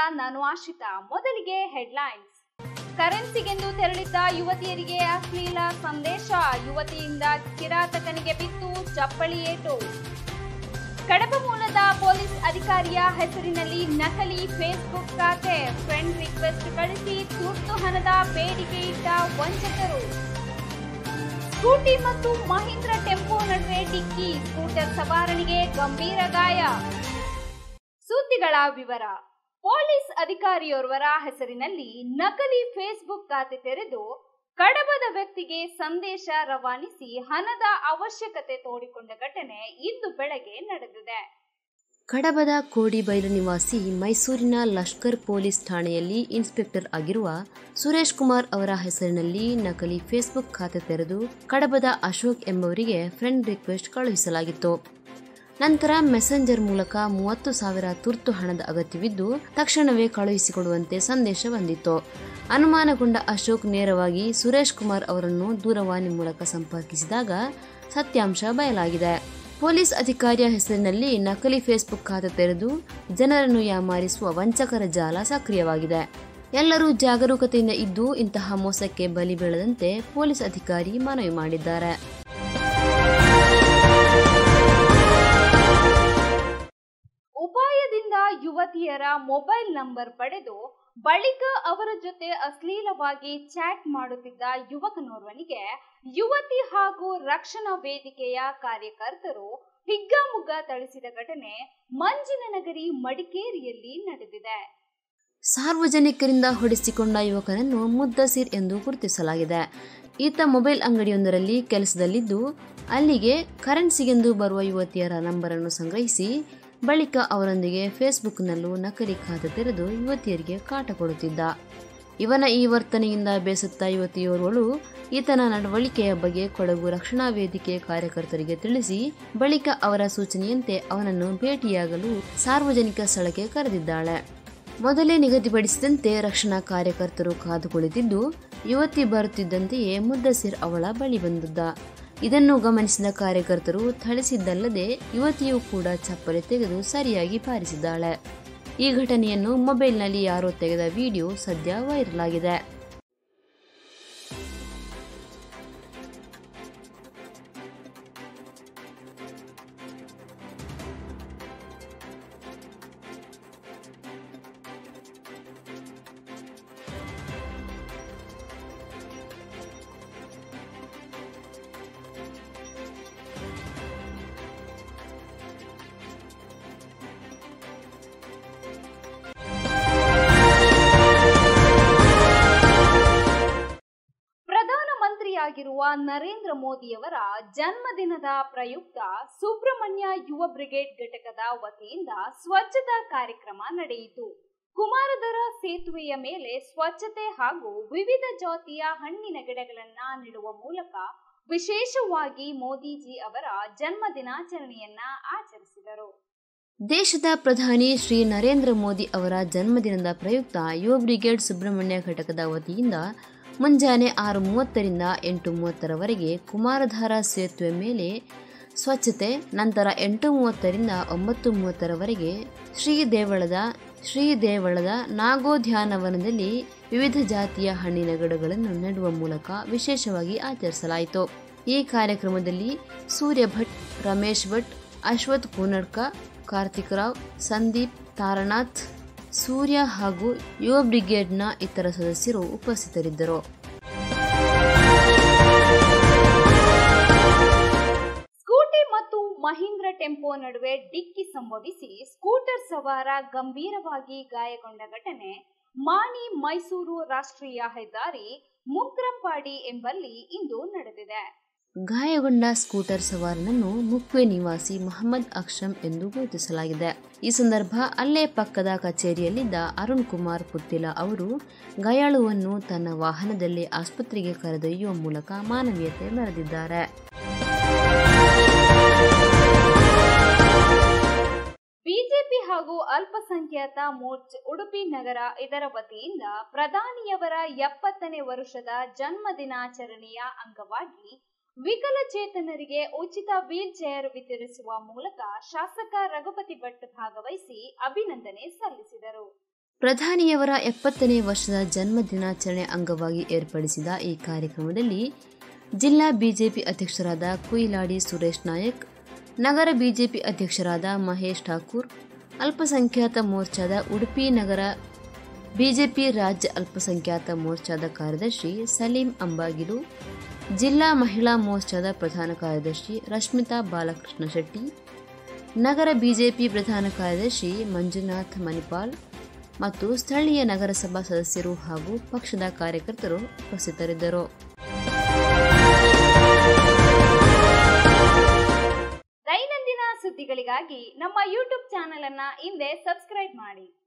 ನಾನು ಆಶಿತಾ ಮೊದಲಿಗೆ ಹೆಡ್ಲೈನ್ಸ್ ಕರೆನ್ಸಿಗೆಂದು ತೆರಳಿದ್ದ ಯುವತಿಯರಿಗೆ ಅಶ್ಲೀಲ ಸಂದೇಶ ಯುವತಿಯಿಂದ ಕಿರಾತಕನಿಗೆ ಬಿತ್ತು ಚಪ್ಪಳಿ ಏಟು ಕಡಪ ಮೂಲದ ಪೊಲೀಸ್ ಅಧಿಕಾರಿಯ ಹೆಸರಿನಲ್ಲಿ ನಕಲಿ ಫೇಸ್ಬುಕ್ ಖಾತೆ ಫ್ರೆಂಡ್ ರಿಕ್ವೆಸ್ಟ್ ಕಳಿಸಿ ತುರ್ತು ಹಣದ ಬೇಡಿಕೆ ಇಟ್ಟ ವಂಚಕರು ಸ್ಕೂಟಿ ಮತ್ತು ಮಹೀಂದ್ರ ಟೆಂಪೋ ನಡುವೆ ಡಿಕ್ಕಿ ಸ್ಕೂಟರ್ ಸವಾರನಿಗೆ ಗಂಭೀರ ಗಾಯ ಸುದ್ದಿಗಳ ವಿವರ ಪೊಲೀಸ್ ಅಧಿಕಾರಿಯೋರ್ವರ ಹೆಸರಿನಲ್ಲಿ ನಕಲಿ ಫೇಸ್ಬುಕ್ ಖಾತೆ ತೆರೆದು ಕಡಬದ ವ್ಯಕ್ತಿಗೆ ಸಂದೇಶ ರವಾನಿಸಿ ಹಣದ ಅವಶ್ಯಕತೆ ತೋಡಿಕೊಂಡ ಘಟನೆ ಇಂದು ಬೆಳಗ್ಗೆ ನಡೆದಿದೆ ಕಡಬದ ಕೋಡಿಬೈಲು ನಿವಾಸಿ ಮೈಸೂರಿನ ಲಷ್ಕರ್ ಪೊಲೀಸ್ ಠಾಣೆಯಲ್ಲಿ ಇನ್ಸ್ಪೆಕ್ಟರ್ ಆಗಿರುವ ಸುರೇಶ್ ಕುಮಾರ್ ಅವರ ಹೆಸರಿನಲ್ಲಿ ನಕಲಿ ಫೇಸ್ಬುಕ್ ಖಾತೆ ತೆರೆದು ಕಡಬದ ಅಶೋಕ್ ಎಂಬವರಿಗೆ ಫ್ರೆಂಡ್ ರಿಕ್ವೆಸ್ಟ್ ಕಳುಹಿಸಲಾಗಿತ್ತು ನಂತರ ಮೆಸೆಂಜರ್ ಮೂಲಕ ಮೂವತ್ತು ಸಾವಿರ ತುರ್ತು ಹಣದ ಅಗತ್ಯವಿದ್ದು ತಕ್ಷಣವೇ ಕಳುಹಿಸಿಕೊಡುವಂತೆ ಸಂದೇಶ ಬಂದಿತ್ತು ಅನುಮಾನಗೊಂಡ ಅಶೋಕ್ ನೇರವಾಗಿ ಸುರೇಶ್ ಕುಮಾರ್ ಅವರನ್ನು ದೂರವಾಣಿ ಮೂಲಕ ಸಂಪರ್ಕಿಸಿದಾಗ ಸತ್ಯಾಂಶ ಬಯಲಾಗಿದೆ ಪೊಲೀಸ್ ಅಧಿಕಾರಿಯ ಹೆಸರಿನಲ್ಲಿ ನಕಲಿ ಫೇಸ್ಬುಕ್ ಖಾತೆ ತೆರೆದು ಜನರನ್ನು ಯಾಮಾರಿಸುವ ವಂಚಕರ ಜಾಲ ಸಕ್ರಿಯವಾಗಿದೆ ಎಲ್ಲರೂ ಜಾಗರೂಕತೆಯಿಂದ ಇದ್ದು ಇಂತಹ ಮೋಸಕ್ಕೆ ಬಲಿ ಬೀಳದಂತೆ ಪೊಲೀಸ್ ಅಧಿಕಾರಿ ಮನವಿ ಮಾಡಿದ್ದಾರೆ ಉಪಾಯದಿಂದ ಯುವತಿಯರ ಮೊಬೈಲ್ ನಂಬರ್ ಪಡೆದು ಬಳಿಕ ಅವರ ಜೊತೆ ಅಶ್ಲೀಲವಾಗಿ ಚಾಟ್ ಮಾಡುತ್ತಿದ್ದ ಯುವಕನೋರ್ವನಿಗೆ ಯುವತಿ ಹಾಗೂ ರಕ್ಷಣಾ ವೇದಿಕೆಯ ಕಾರ್ಯಕರ್ತರು ಹಿಗ್ಗಾಮುಗ್ಗ ಥಳಿಸಿದ ಘಟನೆ ಮಂಜಿನನಗರಿ ಮಡಿಕೇರಿಯಲ್ಲಿ ನಡೆದಿದೆ ಸಾರ್ವಜನಿಕರಿಂದ ಹೊಡೆಸಿಕೊಂಡ ಯುವಕನನ್ನು ಮುದ್ದಸಿರ್ ಎಂದು ಗುರುತಿಸಲಾಗಿದೆ ಈತ ಮೊಬೈಲ್ ಅಂಗಡಿಯೊಂದರಲ್ಲಿ ಕೆಲಸದಲ್ಲಿದ್ದು ಅಲ್ಲಿಗೆ ಕರೆನ್ಸಿಗೆಂದು ಬರುವ ಯುವತಿಯರ ನಂಬರನ್ನು ಸಂಗ್ರಹಿಸಿ ಬಳಿಕ ಅವರೊಂದಿಗೆ ಫೇಸ್ಬುಕ್ನಲ್ಲೂ ನಕಲಿ ಖಾತೆ ತೆರೆದು ಯುವತಿಯರಿಗೆ ಕಾಟ ಕೊಡುತ್ತಿದ್ದ ಇವನ ಈ ವರ್ತನೆಯಿಂದ ಬೇಸತ್ತ ಯುವತಿಯೋರ್ವಳು ಈತನ ನಡವಳಿಕೆಯ ಬಗ್ಗೆ ಕೊಡಗು ರಕ್ಷಣಾ ವೇದಿಕೆ ಕಾರ್ಯಕರ್ತರಿಗೆ ತಿಳಿಸಿ ಬಳಿಕ ಅವರ ಸೂಚನೆಯಂತೆ ಅವನನ್ನು ಭೇಟಿಯಾಗಲು ಸಾರ್ವಜನಿಕ ಸ್ಥಳಕ್ಕೆ ಕರೆದಿದ್ದಾಳೆ ಮೊದಲೇ ನಿಗದಿಪಡಿಸಿದಂತೆ ರಕ್ಷಣಾ ಕಾರ್ಯಕರ್ತರು ಕಾದು ಕುಳಿತಿದ್ದು ಯುವತಿ ಬರುತ್ತಿದ್ದಂತೆಯೇ ಮುದ್ದಸಿರ್ ಅವಳ ಬಳಿ ಬಂದಿದ್ದ ಇದನ್ನು ಗಮನಿಸಿದ ಕಾರ್ಯಕರ್ತರು ಥಳಿಸಿದ್ದಲ್ಲದೆ ಯುವತಿಯು ಕೂಡ ಚಪ್ಪಲಿ ತೆಗೆದು ಸರಿಯಾಗಿ ಬಾರಿಸಿದ್ದಾಳೆ ಈ ಘಟನೆಯನ್ನು ಮೊಬೈಲ್ನಲ್ಲಿ ಯಾರೋ ತೆಗೆದ ವಿಡಿಯೋ ಸದ್ಯ ವೈರಲ್ ಆಗಿದೆ ಪ್ರಧಾನಮಂತ್ರಿಯಾಗಿರುವ ನರೇಂದ್ರ ಮೋದಿಯವರ ಜನ್ಮದಿನದ ಪ್ರಯುಕ್ತ ಸುಬ್ರಹ್ಮಣ್ಯ ಯುವ ಬ್ರಿಗೇಡ್ ಘಟಕದ ವತಿಯಿಂದ ಸ್ವಚ್ಛತಾ ಕಾರ್ಯಕ್ರಮ ನಡೆಯಿತು ಕುಮಾರಧರ ಸೇತುವೆಯ ಮೇಲೆ ಸ್ವಚ್ಛತೆ ಹಾಗೂ ವಿವಿಧ ಜಾತಿಯ ಹಣ್ಣಿನ ಗಿಡಗಳನ್ನ ನೆಡುವ ಮೂಲಕ ವಿಶೇಷವಾಗಿ ಮೋದಿಜಿ ಅವರ ಜನ್ಮದಿನಾಚರಣೆಯನ್ನ ಆಚರಿಸಿದರು ದೇಶದ ಪ್ರಧಾನಿ ಶ್ರೀ ನರೇಂದ್ರ ಮೋದಿ ಅವರ ಜನ್ಮದಿನದ ಪ್ರಯುಕ್ತ ಯುವ ಬ್ರಿಗೇಡ್ ಸುಬ್ರಹ್ಮಣ್ಯ ಘಟಕದ ವತಿಯಿಂದ ಮುಂಜಾನೆ ಆರು ಮೂವತ್ತರಿಂದ ಎಂಟು ಮೂವತ್ತರವರೆಗೆ ಕುಮಾರಧಾರ ಸೇತುವೆ ಮೇಲೆ ಸ್ವಚ್ಛತೆ ನಂತರ ಎಂಟು ಮೂವತ್ತರಿಂದ ಒಂಬತ್ತು ಮೂವತ್ತರವರೆಗೆ ಶ್ರೀ ದೇವಳದ ಶ್ರೀ ದೇವಳದ ನಾಗೋದ್ಯಾನವನದಲ್ಲಿ ವಿವಿಧ ಜಾತಿಯ ಹಣ್ಣಿನ ಗಿಡಗಳನ್ನು ನೆಡುವ ಮೂಲಕ ವಿಶೇಷವಾಗಿ ಆಚರಿಸಲಾಯಿತು ಈ ಕಾರ್ಯಕ್ರಮದಲ್ಲಿ ಸೂರ್ಯ ಭಟ್ ರಮೇಶ್ ಭಟ್ ಅಶ್ವಥ್ ಕೂನಡ್ಕ ಕಾರ್ತಿಕ್ ರಾವ್ ಸಂದೀಪ್ ತಾರನಾಥ್ ಸೂರ್ಯ ಹಾಗೂ ಯುವ ಬ್ರಿಗೇಡ್ನ ಇತರ ಸದಸ್ಯರು ಉಪಸ್ಥಿತರಿದ್ದರು ಸ್ಕೂಟಿ ಮತ್ತು ಮಹೀಂದ್ರ ಟೆಂಪೋ ನಡುವೆ ಡಿಕ್ಕಿ ಸಂಭವಿಸಿ ಸ್ಕೂಟರ್ ಸವಾರ ಗಂಭೀರವಾಗಿ ಗಾಯಗೊಂಡ ಘಟನೆ ಮಾಣಿ ಮೈಸೂರು ರಾಷ್ಟ್ರೀಯ ಹೆದ್ದಾರಿ ಮುಂಕ್ರಂಪಾಡಿ ಎಂಬಲ್ಲಿ ಇಂದು ನಡೆದಿದೆ ಗಾಯಗೊಂಡ ಸ್ಕೂಟರ್ ಸವಾರನನ್ನು ಮುಕ್ವೆ ನಿವಾಸಿ ಮೊಹಮ್ಮದ್ ಅಕ್ಷಮ್ ಎಂದು ಗುರುತಿಸಲಾಗಿದೆ ಈ ಸಂದರ್ಭ ಅಲ್ಲೇ ಪಕ್ಕದ ಕಚೇರಿಯಲ್ಲಿದ್ದ ಅರುಣ್ ಕುಮಾರ್ ಪುತ್ತಿಲ ಅವರು ಗಾಯಾಳುವನ್ನು ತನ್ನ ವಾಹನದಲ್ಲಿ ಆಸ್ಪತ್ರೆಗೆ ಕರೆದೊಯ್ಯುವ ಮೂಲಕ ಮಾನವೀಯತೆ ಮೆರೆದಿದ್ದಾರೆ ಬಿಜೆಪಿ ಹಾಗೂ ಅಲ್ಪಸಂಖ್ಯಾತ ಮೋರ್ಚ್ ಉಡುಪಿ ನಗರ ಇದರ ವತಿಯಿಂದ ಪ್ರಧಾನಿಯವರ ಎಪ್ಪತ್ತನೇ ವರ್ಷದ ಜನ್ಮ ದಿನಾಚರಣೆಯ ಅಂಗವಾಗಿ ವಿಕಲಚೇತನರಿಗೆ ಉಚಿತ ವೀಲ್ ಚೇರ್ ವಿತರಿಸುವ ಮೂಲಕ ಶಾಸಕ ರಘುಪತಿ ಭಟ್ ಭಾಗವಹಿಸಿ ಅಭಿನಂದನೆ ಸಲ್ಲಿಸಿದರು ಪ್ರಧಾನಿಯವರ ಎಪ್ಪತ್ತನೇ ವರ್ಷದ ಜನ್ಮ ದಿನಾಚರಣೆ ಅಂಗವಾಗಿ ಏರ್ಪಡಿಸಿದ ಈ ಕಾರ್ಯಕ್ರಮದಲ್ಲಿ ಜಿಲ್ಲಾ ಬಿಜೆಪಿ ಅಧ್ಯಕ್ಷರಾದ ಕುಯಿಲಾಡಿ ಸುರೇಶ್ ನಾಯಕ್ ನಗರ ಬಿಜೆಪಿ ಅಧ್ಯಕ್ಷರಾದ ಮಹೇಶ್ ಠಾಕೂರ್ ಅಲ್ಪಸಂಖ್ಯಾತ ಮೋರ್ಚಾದ ಉಡುಪಿ ನಗರ ಬಿಜೆಪಿ ರಾಜ್ಯ ಅಲ್ಪಸಂಖ್ಯಾತ ಮೋರ್ಚಾದ ಕಾರ್ಯದರ್ಶಿ ಸಲೀಂ ಅಂಬಾಗಿಲು ಜಿಲ್ಲಾ ಮಹಿಳಾ ಮೋರ್ಚಾದ ಪ್ರಧಾನ ಕಾರ್ಯದರ್ಶಿ ರಶ್ಮಿತಾ ಬಾಲಕೃಷ್ಣ ಶೆಟ್ಟಿ ನಗರ ಬಿಜೆಪಿ ಪ್ರಧಾನ ಕಾರ್ಯದರ್ಶಿ ಮಂಜುನಾಥ್ ಮಣಿಪಾಲ್ ಮತ್ತು ಸ್ಥಳೀಯ ನಗರಸಭಾ ಸದಸ್ಯರು ಹಾಗೂ ಪಕ್ಷದ ಕಾರ್ಯಕರ್ತರು ಉಪಸ್ಥಿತರಿದ್ದರು ದೈನಂದಿನ ಸುದ್ದಿಗಳಿಗಾಗಿ ನಮ್ಮ ಯೂಟ್ಯೂಬ್ ಚಾನೆಲ್ ಅನ್ನ ಹಿಂದೆ ಸಬ್ಸ್ಕ್ರೈಬ್ ಮಾಡಿ